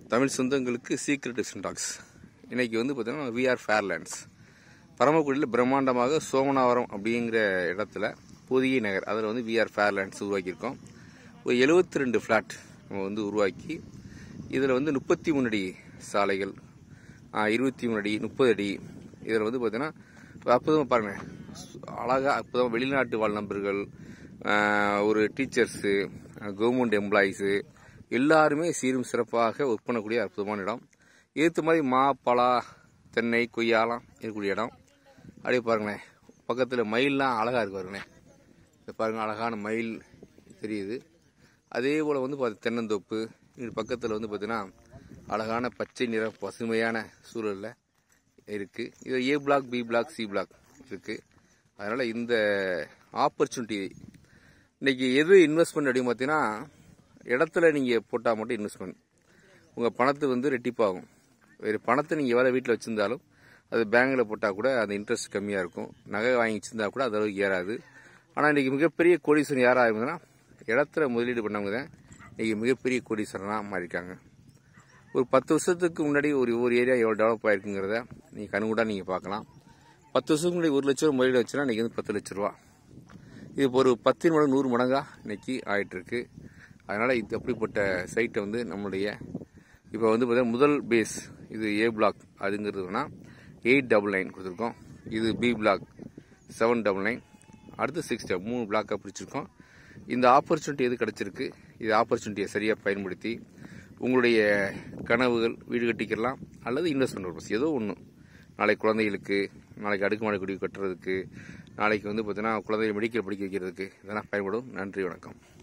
தமிழ் சொந்தங்களுக்கு secret tax இன்னைக்கு வந்து பார்த்தீங்கன்னா விஆர் ஃபேர்லேண்ட்ஸ் பரமக்குடியில் பிரம்மாண்டமாக சோமனாவரம் அப்படிங்கிற இடத்துல புதிய நகர் அதில் வந்து விஆர் ஃபேர்லேண்ட்ஸ் உருவாக்கியிருக்கோம் ஒரு எழுபத்தி ரெண்டு ஃப்ளாட் நம்ம வந்து உருவாக்கி இதில் வந்து முப்பத்தி மூணு அடி சாலைகள் இருபத்தி மூணு அடி முப்பது அடி இதில் வந்து பார்த்தீங்கன்னா அற்புதமாக பாருங்கள் அழகாக அற்புதமாக வெளிநாட்டு வாழ் நபர்கள் ஆஹ் ஒரு டீச்சர்ஸு கவர்மெண்ட் எம்ப்ளாயீஸு எல்லாருமே சீரும் சிறப்பாக ஒர்க் பண்ணக்கூடிய அற்புதமான இடம் ஏற்ற மாதிரி மா பலா தென்னை கொய்யாலாம் இருக்கக்கூடிய இடம் அப்படியே பாருங்களேன் பக்கத்தில் மயில்லாம் அழகாக இருக்கு பாருங்களேன் இந்த பாருங்க அழகான மயில் தெரியுது அதே போல் வந்து பார்த்து தென்னந்தோப்பு இது பக்கத்தில் வந்து பார்த்தீங்கன்னா அழகான பச்சை நிற பசுமையான சூழலில் இருக்குது இது A block B block C block இருக்குது அதனால் இந்த ஆப்பர்ச்சுனிட்டி இன்னைக்கு எது இன்வெஸ்ட்மெண்ட் அப்படின்னு பார்த்தீங்கன்னா இடத்துல நீங்கள் போட்டால் மட்டும் இன்வெஸ்ட்மெண்ட் உங்கள் பணத்தை வந்து ரெட்டிப்பாகும் வேறு பணத்தை நீங்கள் எவ்வளோ வீட்டில் வச்சுருந்தாலும் அது பேங்கில் போட்டால் கூட அந்த இன்ட்ரெஸ்ட் கம்மியாக இருக்கும் நகை வாங்கி வச்சிருந்தா கூட அது அளவுக்கு ஏறாது ஆனால் இன்றைக்கி மிகப்பெரிய கோடீஸ்வரன் யாராக இருந்ததுன்னா இடத்துல முதலீடு பண்ணவங்க தான் இன்றைக்கி மிகப்பெரிய கோடீஸ்வரனாக மாறியிருக்காங்க ஒரு பத்து வருஷத்துக்கு முன்னாடி ஒரு ஒரு ஏரியா எவ்வளோ டெவலப் ஆயிருக்குங்கிறத நீங்கள் கண்கூடாக நீங்கள் பார்க்கலாம் பத்து வருஷத்துக்கு முன்னாடி ஒரு லட்ச ரூபா முதலீடு வச்சுன்னா இன்றைக்கி வந்து பத்து லட்ச ரூபா இது இப்போ ஒரு பத்து மடங்கு நூறு மடங்காக இன்னைக்கு ஆயிட்டிருக்கு அதனால் இது அப்படிப்பட்ட சைட்டை வந்து நம்மளுடைய இப்போ வந்து பார்த்தீங்கன்னா முதல் பேஸ் இது ஏ பிளாக் அதுங்கிறதுனா எயிட் டபுள் நைன் கொடுத்துருக்கோம் இது B block seven double nine அடுத்து சிக்ஸ் டபுள் மூணு பிளாக்காக பிடிச்சிருக்கோம் இந்த ஆப்பர்ச்சுனிட்டி எது கிடச்சிருக்கு இது ஆப்பர்ச்சுனிட்டியை சரியாக பயன்படுத்தி உங்களுடைய கனவுகள் வீடு கட்டிக்கலாம் அல்லது இன்வெஸ்ட்மெண்ட் பர்பஸ் ஏதோ ஒன்று நாளைக்கு குழந்தைகளுக்கு நாளைக்கு அடுக்குமாடி குடி கட்டுறதுக்கு நாளைக்கு வந்து பார்த்தீங்கன்னா குழந்தைய மெடிக்கல் படிக்க வைக்கிறதுக்கு இதெல்லாம் பயன்படும் நன்றி வணக்கம்